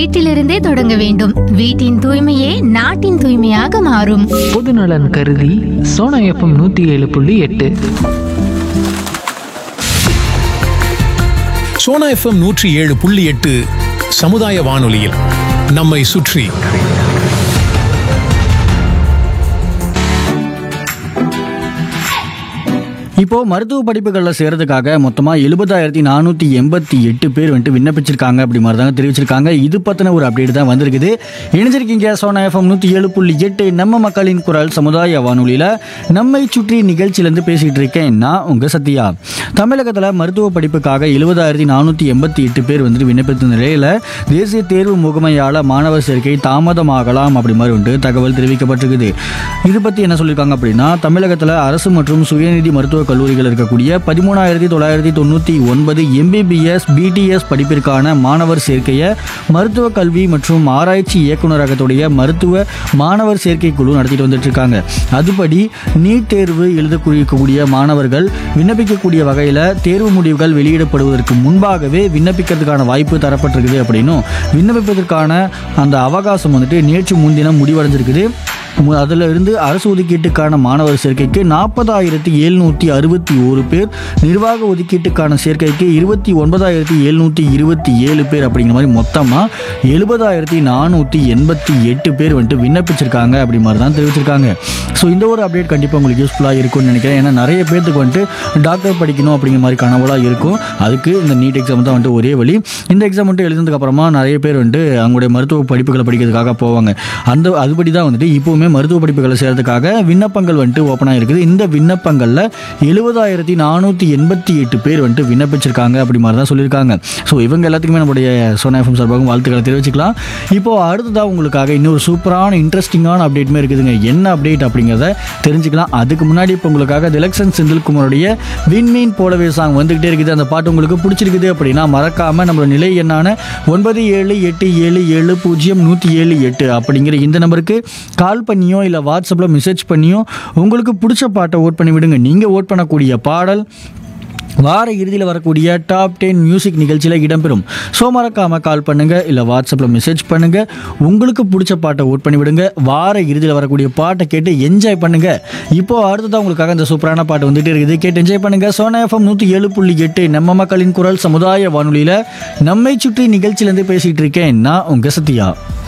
வீட்டிலிருந்தே தொடங்க வேண்டும் வீட்டின் தூய்மையே நாட்டின் தூய்மையாக மாறும் பொதுநலன் கருதி சோனா எஃப்எம் நூற்றி ஏழு புள்ளி எட்டு சோனா எஃப்எம் நூற்றி ஏழு புள்ளி எட்டு சமுதாய வானொலியில் நம்மை சுற்றி இப்போ மருத்துவ படிப்புகளில் சேர்றதுக்காக மொத்தமாக எழுபதாயிரத்தி நானூற்றி எண்பத்தி எட்டு பேர் வந்துட்டு விண்ணப்பிச்சிருக்காங்க அப்படி மாதிரி தாங்க தெரிவிச்சிருக்காங்க இது பற்றின ஒரு அப்டேட் தான் வந்திருக்குது இணைஞ்சிருக்கீங்க சோனா எஃப்எம் நூற்றி ஏழு புள்ளி எட்டு நம்ம மக்களின் குரல் சமுதாய வானொலியில் நம்மை சுற்றி நிகழ்ச்சியிலேருந்து பேசிகிட்டு இருக்கேன் நான் உங்கள் சத்யா தமிழகத்தில் மருத்துவ படிப்புக்காக எழுபதாயிரத்தி நானூற்றி எண்பத்தி எட்டு பேர் வந்துட்டு விண்ணப்பித்த நிலையில் தேசிய தேர்வு முகமையால் மாணவர் சேர்க்கை தாமதமாகலாம் அப்படி மாதிரி வந்துட்டு தகவல் தெரிவிக்கப்பட்டிருக்குது இது பற்றி என்ன சொல்லியிருக்காங்க அப்படின்னா தமிழகத்தில் அரசு மற்றும் சுயநிதி மருத்துவக் கல்லூரிகள் இருக்கக்கூடிய பதிமூணாயிரத்தி தொள்ளாயிரத்தி தொண்ணூற்றி ஒன்பது எம்பிபிஎஸ் பிடிஎஸ் படிப்பிற்கான மாணவர் சேர்க்கையை மருத்துவ கல்வி மற்றும் ஆராய்ச்சி இயக்குநரகத்துடைய மருத்துவ மாணவர் சேர்க்கை குழு நடத்திட்டு வந்துட்டு இருக்காங்க அதுபடி நீட் தேர்வு எழுதக்கூடிய மாணவர்கள் விண்ணப்பிக்கக்கூடிய வகையில் தேர்வு முடிவுகள் வெளியிடப்படுவதற்கு முன்பாகவே விண்ணப்பிக்கிறதுக்கான வாய்ப்பு தரப்பட்டிருக்குது அப்படின்னும் விண்ணப்பிப்பதற்கான அந்த அவகாசம் வந்துட்டு நேற்று முன்தினம் முடிவடைஞ்சிருக்குது மு- அதுல இருந்து அரசு ஒதுக்கீட்டுக்கான மாணவர் சேர்க்கைக்கு நாற்பதாயிரத்தி எழுநூற்றி அறுபத்தி ஒரு பேர் நிர்வாக ஒதுக்கீட்டுக்கான சேர்க்கைக்கு இருபத்தி ஒன்பதாயிரத்தி எழுநூற்றி இருபத்தி ஏழு பேர் அப்படிங்கிற மாதிரி மொத்தமாக எழுபதாயிரத்தி நானூற்றி எண்பத்தி எட்டு பேர் வந்துட்டு விண்ணப்பிச்சிருக்காங்க அப்படி மாதிரி தான் தெரிவிச்சிருக்காங்க ஸோ இந்த ஒரு அப்டேட் கண்டிப்பாக உங்களுக்கு யூஸ்ஃபுல்லாக இருக்கும்னு நினைக்கிறேன் ஏன்னா நிறைய பேர்த்துக்கு வந்துட்டு டாக்டர் படிக்கணும் அப்படிங்கிற மாதிரி கனவுலாம் இருக்கும் அதுக்கு இந்த நீட் எக்ஸாம் தான் வந்துட்டு ஒரே வழி இந்த எக்ஸாம் வந்துட்டு எழுதுனதுக்கு அப்புறமா நிறைய பேர் வந்துட்டு அவங்களுடைய மருத்துவ படிப்புகளை படிக்கிறதுக்காக போவாங்க அந்த அதுபடி தான் வந்துட்டு இப்போவுமே மருத்துவ படிப்புகளை சேர்றதுக்காக விண்ணப்பங்கள் வந்துட்டு ஓப்பனாக இருக்குது இந்த விண்ணப்பங்களில் எழுபதாயிரத்தி நானூற்றி எண்பத்தி எட்டு பேர் வந்துட்டு விண்ணப்பிச்சிருக்காங்க அப்படி மாதிரி தான் சொல்லியிருக்காங்க ஸோ இவங்க எல்லாத்துக்குமே நம்முடைய சோனா எஃப்எம் சார்பாகவும் வாழ்த்துக்களை தெரிவிச்சுக்கலாம் இப்போ அடுத்ததாக உங்களுக்காக இன்னொரு சூப்பரான இன்ட்ரெஸ்டிங்கான அப்டேட்டுமே இருக்குதுங்க என்ன அப்டேட் அப்படிங்கிறத தெரிஞ்சுக்கலாம் அதுக்கு முன்னாடி இப்போ உங்களுக்காக திலக்ஷன் செந்தில்குமாரோடைய விண்மீன் போலவே சாங் வந்துகிட்டே இருக்குது அந்த பாட்டு உங்களுக்கு பிடிச்சிருக்குது அப்படின்னா மறக்காம நம்மளோட நிலை எண்ணான ஒன்பது ஏழு எட்டு ஏழு ஏழு பூஜ்ஜியம் நூற்றி ஏழு எட்டு அப்படிங்கிற இந்த நம்பருக்கு கால் பண்ணியோ இல்லை வாட்ஸ்அப்பில் மெசேஜ் பண்ணியோ உங்களுக்கு பிடிச்ச பாட்டை ஓட் பண்ணி விடுங்க நீங்கள் ஓட் பண்ணக்கூடிய பாடல் வார இறுதியில் வரக்கூடிய டாப் டென் மியூசிக் நிகழ்ச்சியில் இடம்பெறும் ஸோ மறக்காம கால் பண்ணுங்க இல்லை வாட்ஸ்அப்பில் மெசேஜ் பண்ணுங்க உங்களுக்கு பிடிச்ச பாட்டை ஓட் பண்ணி விடுங்க வார இறுதியில் வரக்கூடிய பாட்டை கேட்டு என்ஜாய் பண்ணுங்க இப்போ அடுத்ததான் உங்களுக்காக இந்த சூப்பரான பாட்டு வந்துட்டு இருக்குது கேட்டு என்ஜாய் பண்ணுங்க சோனா எஃப்எம் நூற்றி ஏழு புள்ளி எட்டு நம்ம மக்களின் குரல் சமுதாய வானொலியில் நம்மை சுற்றி நிகழ்ச்சியிலேருந்து பேசிகிட்டு இருக்கேன் நான் உங்கள் சத்யா